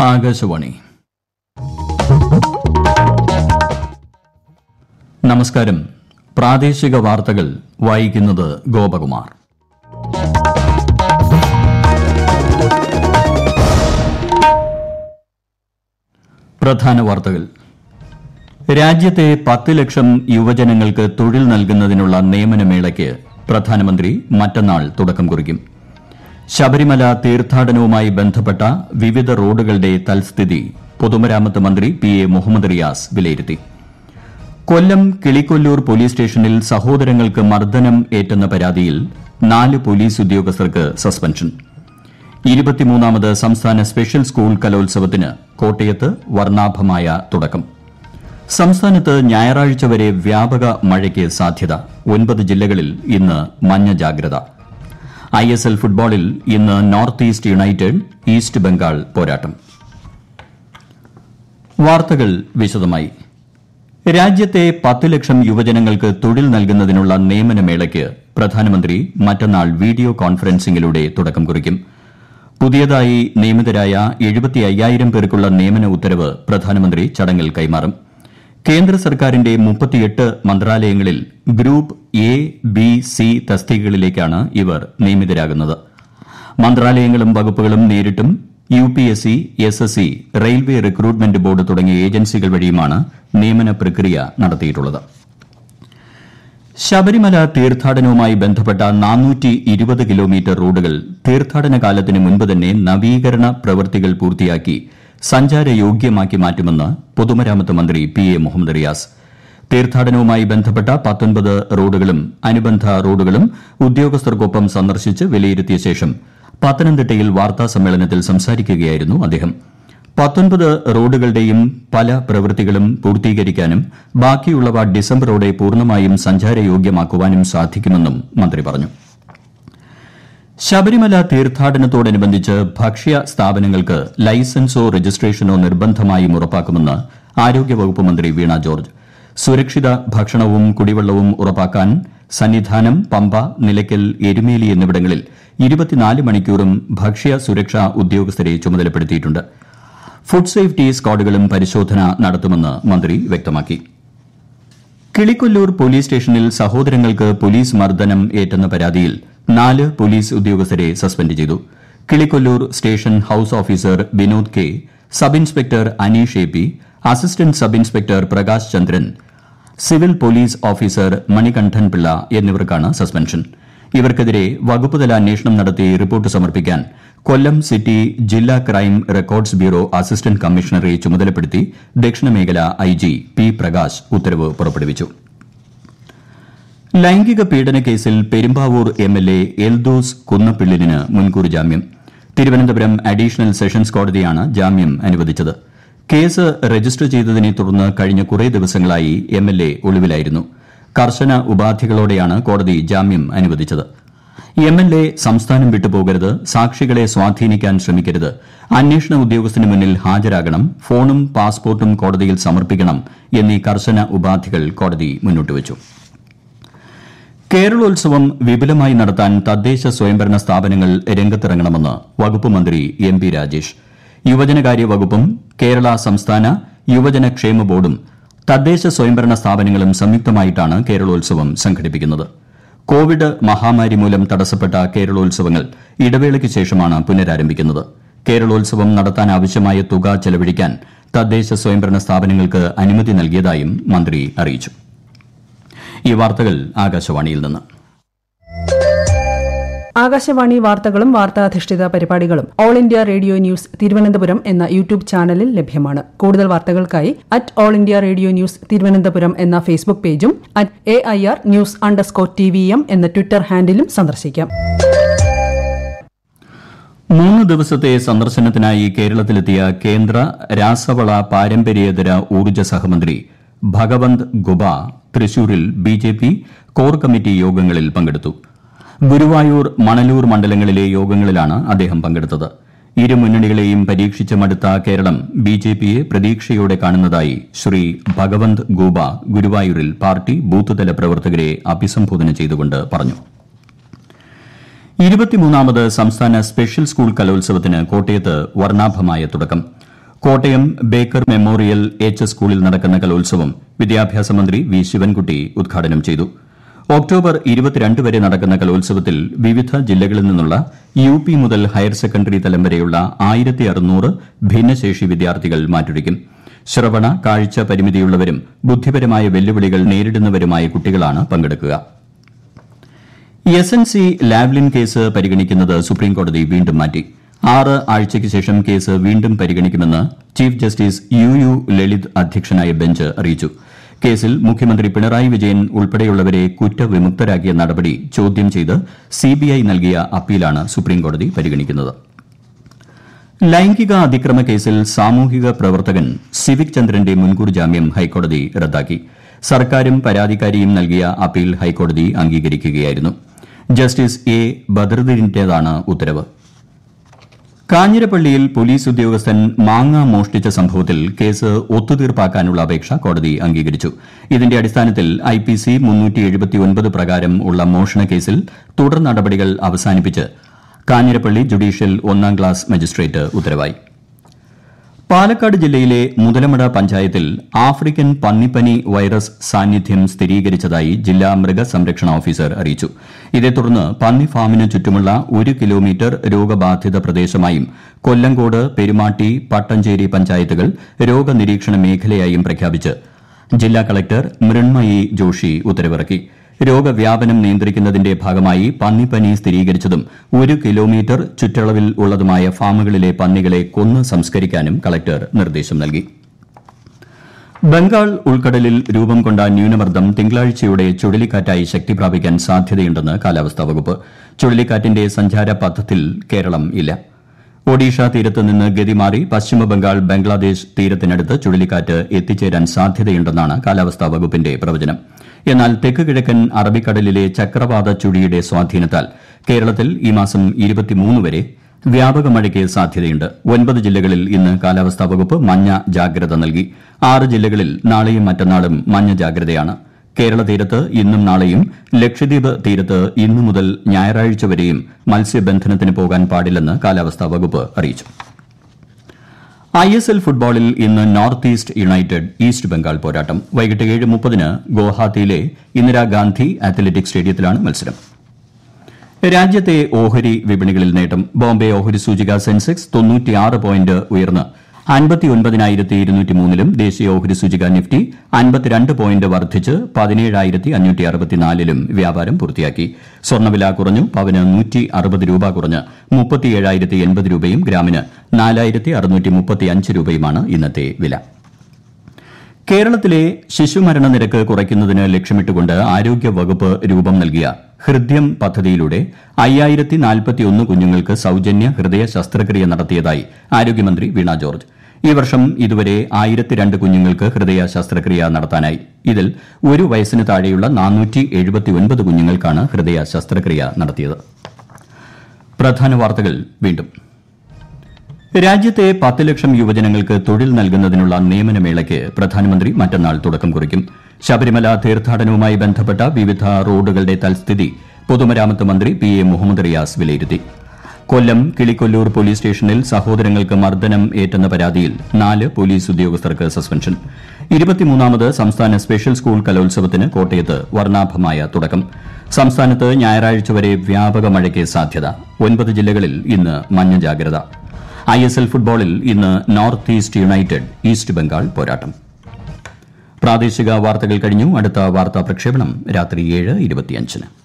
ആകാശവാണി നമസ്കാരം പ്രാദേശിക വാർത്തകൾ വായിക്കുന്നത് ഗോപകുമാർ പ്രധാന വാർത്തകൾ രാജ്യത്തെ പത്ത് ലക്ഷം യുവജനങ്ങൾക്ക് തൊഴിൽ നൽകുന്നതിനുള്ള നിയമനമേളയ്ക്ക് പ്രധാനമന്ത്രി മറ്റന്നാൾ തുടക്കം കുറിക്കും ശബരിമല തീർത്ഥാടനവുമായി ബന്ധപ്പെട്ട വിവിധ റോഡുകളുടെ തൽസ്ഥിതി പൊതുമരാമത്ത് മന്ത്രി പി എ മുഹമ്മദ് റിയാസ് വിലയിരുത്തി കൊല്ലം കിളിക്കൊല്ലൂർ പോലീസ് സ്റ്റേഷനിൽ സഹോദരങ്ങൾക്ക് മർദ്ദനം ഏറ്റെന്ന പരാതിയിൽ നാല് പോലീസ് ഉദ്യോഗസ്ഥർക്ക് സസ്പെൻഷൻ ഇരുപത്തിമൂന്നാമത് സംസ്ഥാന സ്പെഷ്യൽ സ്കൂൾ കലോത്സവത്തിന് കോട്ടയത്ത് വർണ്ണാഭമായ തുടക്കം സംസ്ഥാനത്ത് ഞായറാഴ്ച വരെ വ്യാപക മഴയ്ക്ക് സാധ്യത ഒൻപത് ജില്ലകളിൽ ഇന്ന് മഞ്ഞ ജാഗ്രത ഐ എസ് എൽ ഫുട്ബോളിൽ ഇന്ന് North East United East Bengal പോരാട്ടം വാർത്തകൾ വിശദമായി രാജ്യത്തെ പത്ത് ലക്ഷം യുവജനങ്ങൾക്ക് തൊഴിൽ നൽകുന്നതിനുള്ള നിയമനമേളയ്ക്ക് പ്രധാനമന്ത്രി മറ്റന്നാൾ വീഡിയോ കോൺഫറൻസിംഗിലൂടെ തുടക്കം കുറിക്കും പുതിയതായി നിയമിതരായ എഴുപത്തി അയ്യായിരം പേർക്കുള്ള നിയമന ഉത്തരവ് പ്രധാനമന്ത്രി ചടങ്ങിൽ കൈമാറും കേന്ദ്ര സർക്കാരിന്റെ മുപ്പത്തിയെട്ട് മന്ത്രാലയങ്ങളിൽ ഗ്രൂപ്പ് എ ബി സി തസ്തികകളിലേക്കാണ് ഇവർ നിയമിതരാകുന്നത് മന്ത്രാലയങ്ങളും വകുപ്പുകളും നേരിട്ടും U P S C S S C railway recruitment board തുടങ്ങിയ ഏജൻസികൾ വഴിയുമാണ് നിയമന പ്രക്രിയ നടത്തിയിട്ടുള്ളത് ശബരിമല തീർത്ഥാടനവുമായി ബന്ധപ്പെട്ട നാനൂറ്റി ഇരുപത് കിലോമീറ്റർ റോഡുകൾ തീർത്ഥാടന കാലത്തിന് മുൻപ് തന്നെ നവീകരണ പ്രവൃത്തികൾ പൂർത്തിയാക്കി സഞ്ചാരയോഗ്യമാക്കി മാറ്റുമെന്ന് പൊതുമരാമത്ത് മന്ത്രി പി എ മുഹമ്മദ് റിയാസ് തീർത്ഥാടനവുമായി ബന്ധപ്പെട്ട പത്തൊൻപത് റോഡുകളും അനുബന്ധ റോഡുകളും ഉദ്യോഗസ്ഥർക്കൊപ്പം സന്ദർശിച്ച് വിലയിരുത്തിയ ശേഷം പത്തനംതിട്ടയിൽ വാർത്താ സമ്മേളനത്തിൽ സംസാരിക്കുകയായിരുന്നു അദ്ദേഹം പത്തൊൻപത് റോഡുകളുടെയും പല പ്രവൃത്തികളും പൂർത്തീകരിക്കാനും ബാക്കിയുള്ളവ ഡിസംബറോടെ പൂർണ്ണമായും സഞ്ചാരയോഗ്യമാക്കുവാനും സാധിക്കുമെന്നും മന്ത്രി പറഞ്ഞു ശബരിമല തീർത്ഥാടനത്തോടനുബന്ധിച്ച് ഭക്ഷ്യ സ്ഥാപനങ്ങൾക്ക് ലൈസൻസോ രജിസ്ട്രേഷനോ നിർബന്ധമായും ഉറപ്പാക്കുമെന്ന് ആരോഗ്യവകുപ്പ് മന്ത്രി വീണ ജോർജ് സുരക്ഷിത ഭക്ഷണവും കുടിവെള്ളവും ഉറപ്പാക്കാൻ സന്നിധാനം പമ്പ നിലയ്ക്കൽ എരുമേലി എന്നിവിടങ്ങളിൽ ഇരുപത്തിനാല് മണിക്കൂറും ഭക്ഷ്യ സുരക്ഷാ ഉദ്യോഗസ്ഥരെ ചുമതലപ്പെടുത്തിയിട്ടുണ്ട് ഫുഡ് സേഫ്റ്റി സ്ക്വാഡുകളും പരിശോധന നടത്തുമെന്ന് മന്ത്രി വ്യക്തമാക്കി കിളിക്കൊല്ലൂർ പോലീസ് സ്റ്റേഷനിൽ സഹോദരങ്ങൾക്ക് പോലീസ് മർദ്ദനം ഏറ്റെന്ന പരാതിയിൽ നാല് പോലീസ് ഉദ്യോഗസ്ഥരെ സസ്പെൻഡ് ചെയ്തു കിളിക്കൊല്ലൂർ station house officer Vinod K sub inspector Aneesh A P assistant sub inspector Prakash Chandran civil police officer Manikandan Pillai എന്നിവർക്കാണ് സസ്പെൻഷൻ ഇവർക്കെതിരെ വകുപ്പുതല അന്വേഷണം നടത്തി റിപ്പോർട്ട് സമർപ്പിക്കാൻ കൊല്ലം സിറ്റി ജില്ലാ ക്രൈം റെക്കോർഡ്സ് ബ്യൂറോ അസിസ്റ്റന്റ് കമ്മീഷണറെ ചുമതലപ്പെടുത്തി ദക്ഷിണമേഖല ഐ ജി പി പ്രകാശ് ഉത്തരവ് പുറപ്പെടുവിച്ചു ലൈംഗിക പീഡന കേസിൽ Perumbavoor M L A Eldhose കുന്നപ്പിള്ളിലിന് മുൻകൂർ ജാമ്യം തിരുവനന്തപുരം അഡീഷണൽ സെഷൻസ് കോടതിയാണ് ജാമ്യം അനുവദിച്ചത് കേസ് രജിസ്റ്റർ ചെയ്തതിനെ തുടർന്ന് കഴിഞ്ഞ കുറേ ദിവസങ്ങളായി എം എൽ എ ഒളിവിലായിരുന്നു കർശന ഉപാധികളോടെയാണ് കോടതി ജാമ്യം അനുവദിച്ചത് എം എൽ എ സംസ്ഥാനം വിട്ടുപോകരുത് സാക്ഷികളെ സ്വാധീനിക്കാൻ ശ്രമിക്കരുത് അന്വേഷണ ഉദ്യോഗസ്ഥന് മുന്നിൽ ഹാജരാകണം ഫോണും പാസ്പോർട്ടും കോടതിയിൽ സമർപ്പിക്കണം എന്നീ കർശന ഉപാധികൾ കോടതി മുന്നോട്ടുവച്ചു കേരളോത്സവം വിപുലമായി നടത്താൻ തദ്ദേശ സ്വയംഭരണ സ്ഥാപനങ്ങൾ രംഗത്തിറങ്ങണമെന്ന് വകുപ്പ് മന്ത്രി എം പി രാജേഷ് യുവജനകാര്യ വകുപ്പും കേരള സംസ്ഥാന യുവജന ക്ഷേമ ബോർഡും തദ്ദേശ സ്വയംഭരണ സ്ഥാപനങ്ങളും സംയുക്തമായിട്ടാണ് കേരളോത്സവം സംഘടിപ്പിക്കുന്നത് കോവിഡ് മഹാമാരി മൂലം തടസ്സപ്പെട്ട കേരളോത്സവങ്ങൾ ഇടവേളയ്ക്ക് ശേഷമാണ് പുനരാരംഭിക്കുന്നത് കേരളോത്സവം നടത്താനാവശ്യമായ തുക ചെലവഴിക്കാൻ തദ്ദേശ സ്വയംഭരണ സ്ഥാപനങ്ങൾക്ക് അനുമതി നൽകിയതായും മന്ത്രി അറിയിച്ചു ഈ വാർത്തകൾ ആകാശവാണിയിൽ നിന്ന് ആകാശവാണി വാർത്തകളും വാർത്താധിഷ്ഠിത പരിപാടികളും All India Radio News Thiruvananthapuram എന്ന യൂട്യൂബ് ചാനലിൽ ലഭ്യമാണ് കൂടുതൽ വാർത്തകൾക്കായി at All India Radio News Thiruvananthapuram എന്ന ഫേസ്ബുക്ക് പേജും at A I R news underscore T V M എന്ന ട്വിറ്റർ ഹാൻഡിലും സന്ദർശിക്കാം മൂന്ന് ദിവസത്തെ സന്ദർശനത്തിനായി കേരളത്തിലെത്തിയ കേന്ദ്ര രാസവള പാരമ്പര്യേതര ഊർജ്ജ സഹമന്ത്രി ഭഗവന്ത് ഗുബ തൃശൂരിൽ B J P core committee യോഗങ്ങളിൽ പങ്കെടുത്തു ഗുരുവായൂർ മണലൂർ മണ്ഡലങ്ങളിലെ യോഗങ്ങളിലാണ് അദ്ദേഹം പങ്കെടുത്തത് ഇരു മുന്നണികളെയും പരീക്ഷിച്ച് മടുത്ത കേരളം ബി ജെ പിയെ പ്രതീക്ഷയോടെ കാണുന്നതായി ശ്രീ ഭഗവന്ത് ഗൂബ ഗുരുവായൂരിൽ പാർട്ടി ബൂത്ത് തല പ്രവർത്തകരെ അഭിസംബോധന ചെയ്തുകൊണ്ട് പറഞ്ഞു ഇരുപത്തിമൂന്നാമത് സംസ്ഥാന സ്പെഷ്യൽ സ്കൂൾ കലോത്സവത്തിന് കോട്ടയത്ത് വർണ്ണാഭമായ തുടക്കം കോട്ടയം ബേക്കർ മെമ്മോറിയൽ എച്ച് സ്കൂളിൽ നടക്കുന്ന കലോത്സവം വിദ്യാഭ്യാസ മന്ത്രി വി ശിവൻകുട്ടി ഉദ്ഘാടനം ചെയ്തു ഒക്ടോബർ ഇരുപത്തിരണ്ട് വരെ നടക്കുന്ന കലോത്സവത്തിൽ വിവിധ ജില്ലകളിൽ നിന്നുള്ള യു പി മുതൽ ഹയർ സെക്കൻഡറി തലം വരെയുള്ള ആയിരത്തി അറുന്നൂറ് ഭിന്നശേഷി വിദ്യാർത്ഥികൾ മാറ്റുരയ്ക്കും ശ്രവണ കാഴ്ച പരിമിതിയുള്ളവരും ബുദ്ധിപരമായ വെല്ലുവിളികൾ നേരിടുന്നവരുമായ കുട്ടികളാണ് പങ്കെടുക്കുക S N C Lavalin case പരിഗണിക്കുന്നത് സുപ്രീംകോടതി വീണ്ടും മാറ്റി ആറ് ആഴ്ചയ്ക്ക് ശേഷം കേസ് വീണ്ടും പരിഗണിക്കുമെന്ന് chief justice U U Lalit അധ്യക്ഷനായ ബെഞ്ച് അറിയിച്ചു കേസിൽ മുഖ്യമന്ത്രി പിണറായി വിജയൻ ഉൾപ്പെടെയുള്ളവരെ കുറ്റവിമുക്തരാക്കിയ നടപടി ചോദ്യം ചെയ്ത് സിബിഐ നൽകിയ അപ്പീലാണ് സുപ്രീംകോടതി പരിഗണിക്കുന്നത് ലൈംഗിക അതിക്രമ കേസിൽ സാമൂഹിക പ്രവർത്തകൻ സിവിക് ചന്ദ്രന്റെ മുൻകൂർ ജാമ്യം ഹൈക്കോടതി റദ്ദാക്കി സർക്കാരും പരാതിക്കാരിയും നൽകിയ അപ്പീൽ ഹൈക്കോടതി അംഗീകരിക്കുകയായിരുന്നു ജസ്റ്റിസ് എ ബദറുദ്ദീന്റേതാണ് ഉത്തരവ് കാഞ്ഞിരപ്പള്ളിയിൽ പോലീസ് ഉദ്യോഗസ്ഥൻ മാങ്ങ മോഷ്ടിച്ച സംഭവത്തിൽ കേസ് ഒത്തുതീർപ്പാക്കാനുള്ള അപേക്ഷ കോടതി അംഗീകരിച്ചു ഇതിന്റെ അടിസ്ഥാനത്തിൽ ഐപിസി പ്രകാരം ഉള്ള മോഷണ കേസിൽ തുടർ നടപടികൾ അവസാനിപ്പിച്ച് കാഞ്ഞിരപ്പള്ളി ജുഡീഷ്യൽ ഒന്നാം ക്ലാസ് മജിസ്ട്രേറ്റ് ഉത്തരവായി പാലക്കാട് ജില്ലയിലെ മുതലമട പഞ്ചായത്തിൽ ആഫ്രിക്കൻ പന്നിപ്പനി വൈറസ് സാന്നിധ്യം സ്ഥിരീകരിച്ചതായി ജില്ലാ മൃഗസംരക്ഷണ ഓഫീസർ അറിയിച്ചു ഇതേ തുടർന്ന് പന്നി ഫാമിന് ചുറ്റുമുള്ള ഒരു കിലോമീറ്റർ രോഗബാധിത പ്രദേശമായും കൊല്ലങ്കോട് പെരുമാട്ടി പട്ടഞ്ചേരി പഞ്ചായത്തുകൾ രോഗനിരീക്ഷണ മേഖലയായും പ്രഖ്യാപിച്ച് ജില്ലാ കളക്ടർ മൃണ്മയി ജോഷി ഉത്തരവിറക്കി രോഗവ്യാപനം നിയന്ത്രിക്കുന്നതിന്റെ ഭാഗമായി പന്നിപ്പനി സ്ഥിരീകരിച്ചതും ഒരു കിലോമീറ്റർ ചുറ്റളവിൽ ഉള്ളതുമായ ഫാമുകളിലെ പന്നികളെ കൊന്ന് സംസ്കരിക്കാനും കളക്ടർ നിർദ്ദേശം നൽകി ബംഗാൾ ഉൾക്കടലിൽ രൂപം കൊണ്ട ന്യൂനമർദ്ദം തിങ്കളാഴ്ചയോടെ ചുഴലിക്കാറ്റായി ശക്തി പ്രാപിക്കാൻ സാധ്യതയുണ്ടെന്ന് കാലാവസ്ഥാ വകുപ്പ് ചുഴലിക്കാറ്റിന്റെ സഞ്ചാര പഥത്തിൽ കേരളം ഇല്ല ഒഡീഷ തീരത്ത് നിന്ന് ഗതിമാറി പശ്ചിമബംഗാൾ ബംഗ്ലാദേശ് തീരത്തിനടുത്ത് ചുഴലിക്കാറ്റ് എത്തിച്ചേരാൻ സാധ്യതയുണ്ടെന്നാണ് കാലാവസ്ഥാ വകുപ്പിന്റെ പ്രവചനം എന്നാൽ തെക്ക് കിഴക്കൻ അറബിക്കടലിലെ ചക്രവാത ചുഴിയുടെ സ്വാധീനത്താൽ കേരളത്തിൽ ഈ മാസം വരെ വ്യാപക മഴയ്ക്ക് സാധ്യതയുണ്ട് ഒൻപത് ജില്ലകളിൽ ഇന്ന് കാലാവസ്ഥാ വകുപ്പ് മഞ്ഞ ജാഗ്രത നൽകി ആറ് ജില്ലകളിൽ നാളെയും മറ്റന്നാളും മഞ്ഞ ജാഗ്രതയാണ് കേരള തീരത്ത് ഇന്നും നാളെയും ലക്ഷദ്വീപ് തീരത്ത് ഇന്നു മുതൽ ഞായറാഴ്ച വരെയും മത്സ്യബന്ധനത്തിന് പോകാൻ പാടില്ലെന്ന് കാലാവസ്ഥാ വകുപ്പ് അറിയിച്ചു ഐ എസ് എൽ ഫുട്ബോളിൽ ഇന്ന് North East United East Bengal പോരാട്ടം വൈകിട്ട് ഏഴ് മുപ്പതിന് ഗുവാഹത്തിയിലെ ഇന്ദിരാഗാന്ധി അത്ലറ്റിക് സ്റ്റേഡിയത്തിലാണ് മത്സരം രാജ്യത്തെ ഓഹരി വിപണികളിൽ നേട്ടം ബോംബെ ഓഹരി സൂചിക സെൻസെക്സ് തൊണ്ണൂറ്റിയാറ് പോയിന്റ് ഉയർന്ന് അൻപത്തിയൊൻപതിനായിരത്തി ഇരുന്നൂറ്റി മൂന്നിലും ദേശീയ ഓഹരി സൂചിക നിഫ്റ്റി അൻപത്തിരണ്ട് പോയിന്റ് വർദ്ധിച്ച് പതിനേഴായിരത്തി അഞ്ഞൂറ്റി അറുപത്തിനാലിലും വ്യാപാരം പൂർത്തിയാക്കി സ്വർണ്ണവില കുറഞ്ഞു പവന് നൂറ്റി അറുപത് രൂപ കുറഞ്ഞ് മുപ്പത്തിയേഴായിരത്തി എൺപത് രൂപയും ഗ്രാമിന് നാലായിരത്തി അറുന്നൂറ്റി മുപ്പത്തിയഞ്ച് രൂപയുമാണ് ഇന്നത്തെ വില കേരളത്തിലെ ശിശുമരണ നിരക്ക് കുറയ്ക്കുന്നതിന് ലക്ഷ്യമിട്ടുകൊണ്ട് ആരോഗ്യ വകുപ്പ് രൂപം നൽകിയ ഹൃദ്യം പദ്ധതിയിലൂടെ അയ്യായിരത്തി നാൽപ്പത്തിയൊന്ന് കുഞ്ഞുങ്ങൾക്ക് സൌജന്യ ഹൃദയ ശസ്ത്രക്രിയ നടത്തിയതായി ആരോഗ്യമന്ത്രി വീണ ജോർജ് ഈ വർഷം ഇതുവരെ ആയിരത്തി രണ്ട് കുഞ്ഞുങ്ങൾക്ക് ഹൃദയ ശസ്ത്രക്രിയ നടത്താനായി ഇതിൽ ഒരു വയസ്സിന് താഴെയുള്ള നാനൂറ്റി എഴുപത്തിയൊൻപത് കുഞ്ഞുങ്ങൾക്കാണ് ഹൃദയ ശസ്ത്രക്രിയ നടത്തിയത് പ്രധാന വാർത്തകൾ വീണ്ടും രാജ്യത്തെ പത്ത് ലക്ഷം യുവജനങ്ങൾക്ക് തൊഴിൽ നൽകുന്നതിനുള്ള നിയമനമേളയ്ക്ക് പ്രധാനമന്ത്രി മറ്റന്നാൾ തുടക്കം കുറിക്കും ശബരിമല തീർത്ഥാടനവുമായി ബന്ധപ്പെട്ട വിവിധ റോഡുകളുടെ തൽസ്ഥിതി പൊതുമരാമത്ത് മന്ത്രി പി എ മുഹമ്മദ് റിയാസ് വിലയിരുത്തി കൊല്ലം കിളിക്കൊല്ലൂർ പോലീസ് സ്റ്റേഷനിൽ സഹോദരങ്ങൾക്ക് മർദ്ദനം ഏറ്റെന്ന പരാതിയിൽ നാല് പോലീസ് ഉദ്യോഗസ്ഥർക്ക് സസ്പെൻഷൻ ഇരുപത്തിമൂന്നാമത് സംസ്ഥാന സ്പെഷ്യൽ സ്കൂൾ കലോത്സവത്തിന് കോട്ടയത്ത് വർണ്ണാഭമായ തുടക്കം സംസ്ഥാനത്ത് ഞായറാഴ്ച വരെ വ്യാപക മഴയ്ക്ക് സാധ്യത ഒൻപത് ജില്ലകളിൽ ഇന്ന് മഞ്ഞ ജാഗ്രത ഐ എസ് എൽ ഫുട്ബോളിൽ ഇന്ന് North East United East Bengal പോരാട്ടം പ്രാദേശിക വാർത്തകൾ കഴിഞ്ഞു അടുത്ത വാർത്താ പ്രക്ഷേപണം രാത്രി ഏഴ് ഇരുപത്തിയഞ്ചിന്